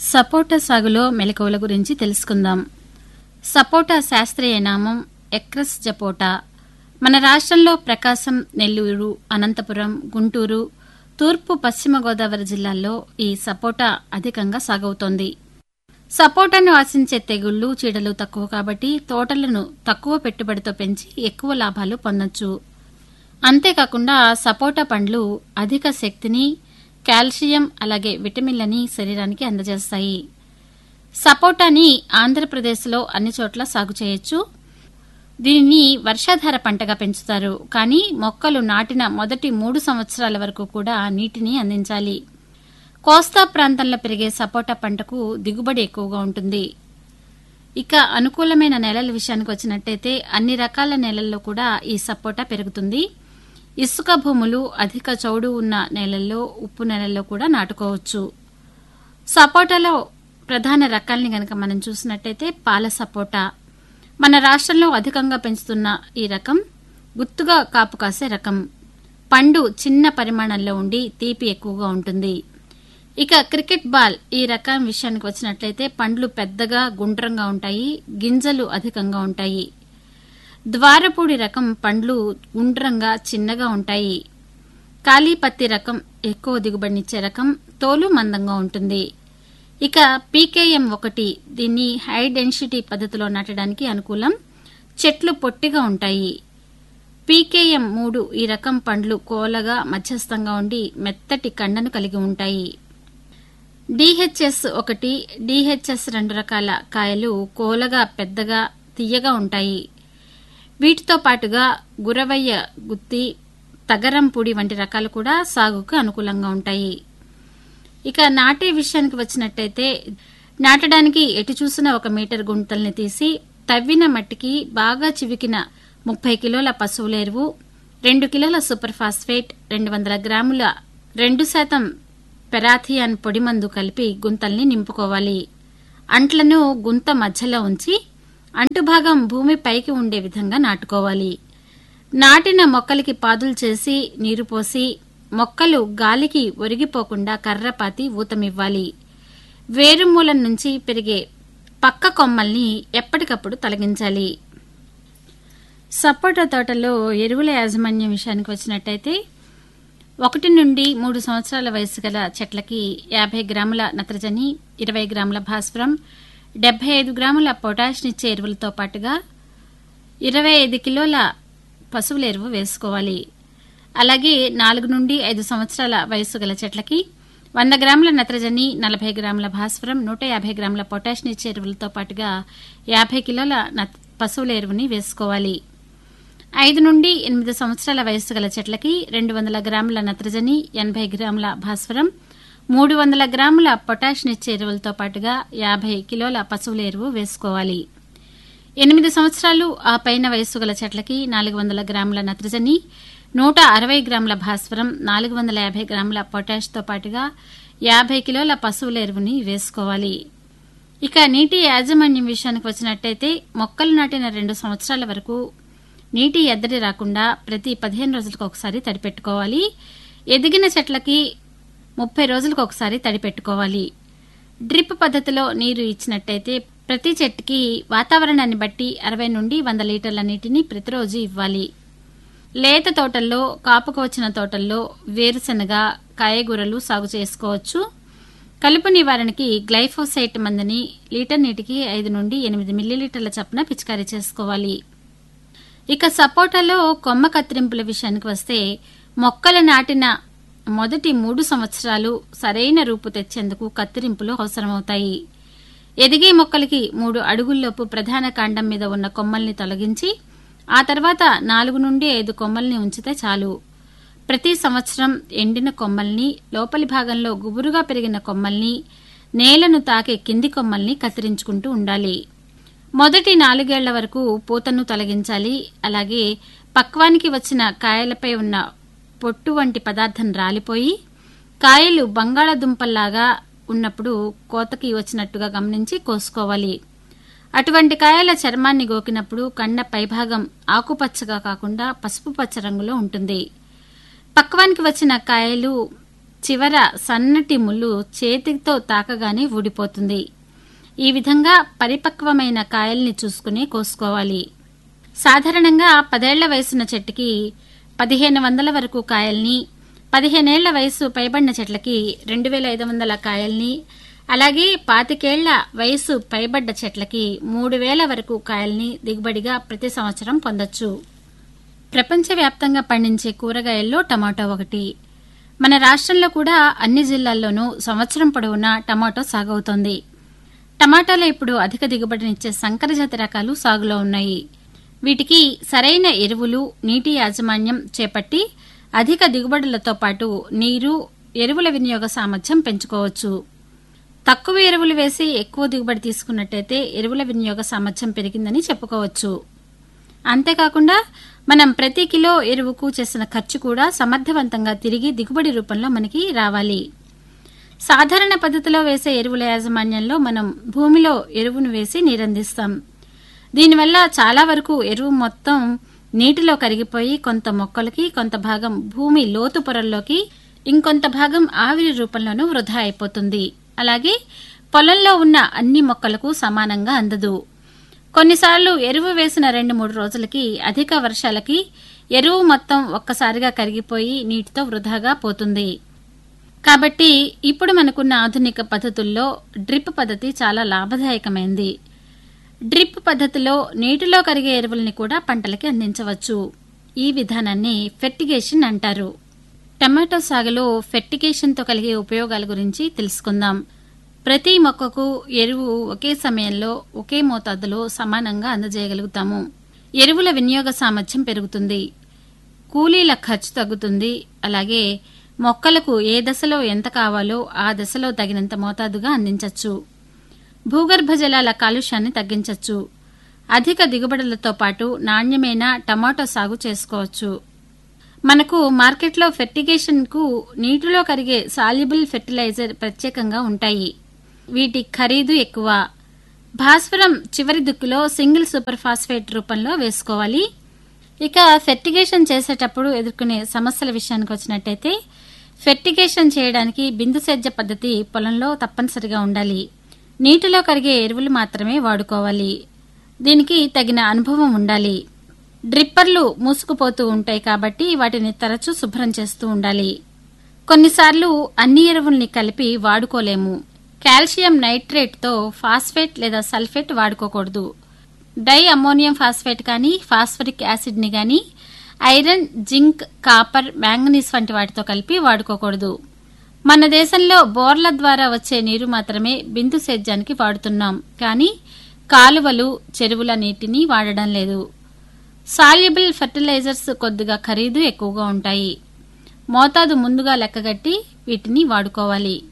సపోటా సాగులో మెలకువల గురించి తెలుసుకుందాం సపోటా శాస్త్రీయ నామం ఎక్రస్ జపోటా మన రాష్ట్రంలో ప్రకాశం నెల్లూరు అనంతపురం గుంటూరు తూర్పు పశ్చిమ గోదావరి జిల్లాల్లో ఈ సపోటా అధికంగా సాగవుతోంది సపోటాను ఆశించే తెగుళ్లు చీడలు తక్కువ కాబట్టి తోటలను తక్కువ పెట్టుబడితో పెంచి ఎక్కువ లాభాలు పొందొచ్చు అంతేకాకుండా సపోటా పండ్లు అధిక శక్తిని కాల్షియం అలాగే విటమిన్లని శరీరానికి అందజేస్తాయి సపోటాని ఆంధ్రప్రదేశ్లో అన్ని చోట్ల సాగు చేయొచ్చు దీనిని వర్షాధార పంటగా పెంచుతారు కానీ మొక్కలు నాటిన మొదటి మూడు సంవత్సరాల వరకు కూడా నీటిని అందించాలి కోస్తా ప్రాంతంలో పెరిగే సపోటా పంటకు దిగుబడి ఎక్కువగా ఉంటుంది ఇక అనుకూలమైన నేలల విషయానికి వచ్చినట్టయితే అన్ని రకాల నేలల్లో కూడా ఈ సపోటా పెరుగుతుంది ఇసుక భూములు అధిక చౌడు ఉన్న నేలల్లో ఉప్పు నేలల్లో కూడా నాటుకోవచ్చు సపోటాలో ప్రధాన రకాల్ని గనక మనం చూసినట్టయితే పాల సపోటా మన రాష్ట్రంలో అధికంగా పెంచుతున్న ఈ రకం గుత్తుగా కాపు కాసే రకం పండు చిన్న పరిమాణంలో ఉండి తీపి ఎక్కువగా ఉంటుంది ఇక క్రికెట్ బాల్ ఈ రకం విషయానికి వచ్చినట్లయితే పండ్లు పెద్దగా గుండ్రంగా ఉంటాయి గింజలు అధికంగా ఉంటాయి ద్వారపూడి రకం పండ్లు గుండ్రంగా చిన్నగా ఉంటాయి కాళీపత్తి రకం ఎక్కువ దిగుబడినిచ్చే రకం తోలు మందంగా ఉంటుంది ఇక పీకేఎం ఒకటి దీన్ని హై డెన్సిటీ పద్ధతిలో నాటడానికి అనుకూలం చెట్లు పొట్టిగా ఉంటాయి పీకేఎం మూడు ఈ రకం పండ్లు కోలగా మధ్యస్థంగా ఉండి మెత్తటి కండను కలిగి ఉంటాయి డిహెచ్ఎస్ ఒకటి డిహెచ్ఎస్ రెండు రకాల కాయలు కోలగా పెద్దగా తీయగా ఉంటాయి వీటితో పాటుగా గురవయ్య గుత్తి తగరం పొడి వంటి రకాలు కూడా సాగుకు అనుకూలంగా ఉంటాయి ఇక నాటే విషయానికి వచ్చినట్టయితే నాటడానికి ఎటు చూసిన ఒక మీటర్ గుంతల్ని తీసి తవ్విన మట్టికి బాగా చివికిన ముప్పై కిలోల పశువుల ఎరువు రెండు కిలోల సూపర్ ఫాస్ఫేట్ రెండు వందల గ్రాముల రెండు శాతం పెరాథియాన్ పొడిమందు కలిపి గుంతల్ని నింపుకోవాలి అంట్లను గుంత మధ్యలో ఉంచి అంటుభాగం భూమి పైకి ఉండే విధంగా నాటుకోవాలి నాటిన మొక్కలకి పాదులు చేసి నీరు పోసి మొక్కలు గాలికి ఒరిగిపోకుండా కర్రపాతి ఊతమివ్వాలి వేరుమూలం నుంచి పెరిగే పక్క కొమ్మల్ని ఎప్పటికప్పుడు తొలగించాలి సపోటా తోటలో ఎరువుల యాజమాన్యం విషయానికి వచ్చినట్టయితే ఒకటి నుండి మూడు సంవత్సరాల వయసు గల చెట్లకి యాభై గ్రాముల నత్రజని ఇరవై గ్రాముల భాస్వరం డెబ్బై ఐదు గ్రాముల పొటాష్నిచ్చే ఎరువులతో పాటుగా ఇరవై ఐదు కిలోల పశువుల ఎరువు వేసుకోవాలి అలాగే నాలుగు నుండి ఐదు సంవత్సరాల వయస్సు గల చెట్లకి వంద గ్రాముల నత్రజని నలభై గ్రాముల భాస్వరం నూట యాభై గ్రాముల పొటాష్నిచ్చే ఎరువులతో పాటుగా యాభై కిలోల నత్- పశువుల ఎరువుని వేసుకోవాలి ఐదు నుండి ఎనిమిది సంవత్సరాల వయస్సు గల చెట్లకి రెండు వందల గ్రాముల నత్రజని ఎనభై గ్రాముల భాస్వరం మూడు వందల గ్రాముల పొటాష్నిచ్చే ఎరువులతో పాటుగా యాభై కిలోల పశువుల ఎరువు వేసుకోవాలి ఎనిమిది సంవత్సరాలు ఆ పైన వయస్సు గల చెట్లకి నాలుగు వందల గ్రాముల నత్రజని నూట అరవై గ్రాముల భాస్వరం నాలుగు వందల యాభై గ్రాముల పొటాష్తో పాటుగా యాభై కిలోల పశువుల ఎరువుని వేసుకోవాలి ఇక నీటి యాజమాన్యం విషయానికి వచ్చినట్టయితే మొక్కలు నాటిన రెండు సంవత్సరాల వరకు నీటి ఎద్దడి రాకుండా ప్రతి పదిహేను రోజులకు ఒకసారి తడిపెట్టుకోవాలి ఎదిగిన చెట్లకి ముప్పై రోజులకు ఒకసారి తడిపెట్టుకోవాలి డ్రిప్ పద్ధతిలో నీరు ఇచ్చినట్టయితే ప్రతి చెట్టుకి వాతావరణాన్ని బట్టి అరవై నుండి వంద లీటర్ల నీటిని ప్రతిరోజు ఇవ్వాలి లేత తోటల్లో కాపుకు వచ్చిన తోటల్లో వేరుశనగ కాయగూరలు సాగు చేసుకోవచ్చు కలుపు నివారణకి గ్లైఫోసైట్ మందుని లీటర్ నీటికి ఐదు నుండి ఎనిమిది మిల్లీలీటర్ల చప్పున పిచికారీ చేసుకోవాలి ఇక సపోటాలో కొమ్మ కత్తిరింపుల విషయానికి వస్తే మొక్కలు నాటిన మొదటి మూడు సంవత్సరాలు సరైన రూపు తెచ్చేందుకు కత్తిరింపులు అవసరమవుతాయి ఎదిగే మొక్కలకి మూడు అడుగుల్లోపు ప్రధాన కాండం మీద ఉన్న కొమ్మల్ని తొలగించి ఆ తర్వాత నాలుగు నుండి ఐదు కొమ్మల్ని ఉంచితే చాలు ప్రతి సంవత్సరం ఎండిన కొమ్మల్ని లోపలి భాగంలో గుబురుగా పెరిగిన కొమ్మల్ని నేలను తాకే కింది కొమ్మల్ని కత్తిరించుకుంటూ ఉండాలి మొదటి నాలుగేళ్ల వరకు పూతను తొలగించాలి అలాగే పక్వానికి వచ్చిన కాయలపై ఉన్న పొట్టు వంటి పదార్థం రాలిపోయి కాయలు బంగాళదుంపల్లాగా ఉన్నప్పుడు కోతకి వచ్చినట్టుగా గమనించి కోసుకోవాలి అటువంటి కాయల చర్మాన్ని గోకినప్పుడు కండ పైభాగం ఆకుపచ్చగా కాకుండా పసుపు పచ్చ రంగులో ఉంటుంది పక్వానికి వచ్చిన కాయలు చివర సన్నటి ముళ్ళు చేతితో తాకగానే ఊడిపోతుంది ఈ విధంగా పరిపక్వమైన కాయల్ని చూసుకుని కోసుకోవాలి సాధారణంగా పదేళ్ల వయసున్న చెట్టుకి పదిహేను వందల వరకు కాయల్ని పదిహేనేళ్ల వయసు పైబడిన చెట్లకి రెండు వేల ఐదు వందల కాయల్ని అలాగే పాతికేళ్ల వయసు పైబడ్డ చెట్లకి మూడు వేల వరకు కాయల్ని దిగుబడిగా ప్రతి సంవత్సరం పొందొచ్చు ప్రపంచవ్యాప్తంగా పండించే కూరగాయల్లో టమాటో ఒకటి మన రాష్ట్రంలో కూడా అన్ని జిల్లాల్లోనూ సంవత్సరం పొడవునా టమాటో సాగవుతోంది టమాటాలో ఇప్పుడు అధిక దిగుబడినిచ్చే సంకరజాతి రకాలు సాగులో ఉన్నాయి వీటికి సరైన ఎరువులు నీటి యాజమాన్యం చేపట్టి అధిక దిగుబడులతో పాటు నీరు ఎరువుల వినియోగ సామర్థ్యం పెంచుకోవచ్చు తక్కువ ఎరువులు వేసి ఎక్కువ దిగుబడి తీసుకున్నట్టయితే ఎరువుల వినియోగ సామర్థ్యం పెరిగిందని చెప్పుకోవచ్చు అంతేకాకుండా మనం ప్రతి కిలో ఎరువుకు చేసిన ఖర్చు కూడా సమర్థవంతంగా తిరిగి దిగుబడి రూపంలో మనకి రావాలి సాధారణ పద్ధతిలో వేసే ఎరువుల యాజమాన్యంలో మనం భూమిలో ఎరువును వేసి నీరందిస్తాం దీనివల్ల చాలా వరకు ఎరువు మొత్తం నీటిలో కరిగిపోయి కొంత మొక్కలకి కొంత భాగం భూమి లోతు పొరల్లోకి ఇంకొంత భాగం ఆవిరి రూపంలోనూ వృధా అయిపోతుంది అలాగే పొలంలో ఉన్న అన్ని మొక్కలకు సమానంగా అందదు కొన్నిసార్లు ఎరువు వేసిన రెండు మూడు రోజులకి అధిక వర్షాలకి ఎరువు మొత్తం ఒక్కసారిగా కరిగిపోయి నీటితో వృధాగా పోతుంది కాబట్టి ఇప్పుడు మనకున్న ఆధునిక పద్ధతుల్లో డ్రిప్ పద్ధతి చాలా లాభదాయకమైంది డ్రిప్ పద్ధతిలో నీటిలో కరిగే ఎరువుల్ని కూడా పంటలకి అందించవచ్చు ఈ విధానాన్ని ఫెర్టిగేషన్ అంటారు టమాటో సాగులో ఫెర్టిగేషన్తో కలిగే ఉపయోగాల గురించి తెలుసుకుందాం ప్రతి మొక్కకు ఎరువు ఒకే సమయంలో ఒకే మోతాదులో సమానంగా అందజేయగలుగుతాము ఎరువుల వినియోగ సామర్థ్యం పెరుగుతుంది కూలీల ఖర్చు తగ్గుతుంది అలాగే మొక్కలకు ఏ దశలో ఎంత కావాలో ఆ దశలో తగినంత మోతాదుగా అందించవచ్చు భూగర్భ జలాల కాలుష్యాన్ని తగ్గించవచ్చు అధిక దిగుబడులతో పాటు నాణ్యమైన టమాటో సాగు చేసుకోవచ్చు మనకు మార్కెట్లో ఫెర్టిగేషన్కు నీటిలో కరిగే సాల్యుబుల్ ఫెర్టిలైజర్ ప్రత్యేకంగా ఉంటాయి వీటి ఖరీదు ఎక్కువ భాస్వరం చివరి దుక్కులో సింగిల్ సూపర్ ఫాస్ఫేట్ రూపంలో వేసుకోవాలి ఇక ఫెర్టిగేషన్ చేసేటప్పుడు ఎదుర్కొనే సమస్యల విషయానికి వచ్చినట్టయితే ఫెర్టిగేషన్ చేయడానికి బిందు సేద్య పద్ధతి పొలంలో తప్పనిసరిగా ఉండాలి నీటిలో కరిగే ఎరువులు మాత్రమే వాడుకోవాలి దీనికి తగిన అనుభవం ఉండాలి డ్రిప్పర్లు మూసుకుపోతూ ఉంటాయి కాబట్టి వాటిని తరచూ శుభ్రం చేస్తూ ఉండాలి కొన్నిసార్లు అన్ని ఎరువుల్ని కలిపి వాడుకోలేము కాల్షియం నైట్రేట్తో ఫాస్ఫేట్ లేదా సల్ఫేట్ వాడుకోకూడదు డై అమ్మోనియం ఫాస్ఫేట్ కానీ ఫాస్ఫరిక్ యాసిడ్ని కానీ ఐరన్ జింక్ కాపర్ మ్యాంగనీస్ వంటి వాటితో కలిపి వాడుకోకూడదు మన దేశంలో బోర్ల ద్వారా వచ్చే నీరు మాత్రమే బిందు సేద్యానికి వాడుతున్నాం కానీ కాలువలు చెరువుల నీటిని వాడడం లేదు సాల్యుబుల్ ఫెర్టిలైజర్స్ కొద్దిగా ఖరీదు ఎక్కువగా ఉంటాయి మోతాదు ముందుగా లెక్కగట్టి వీటిని వాడుకోవాలి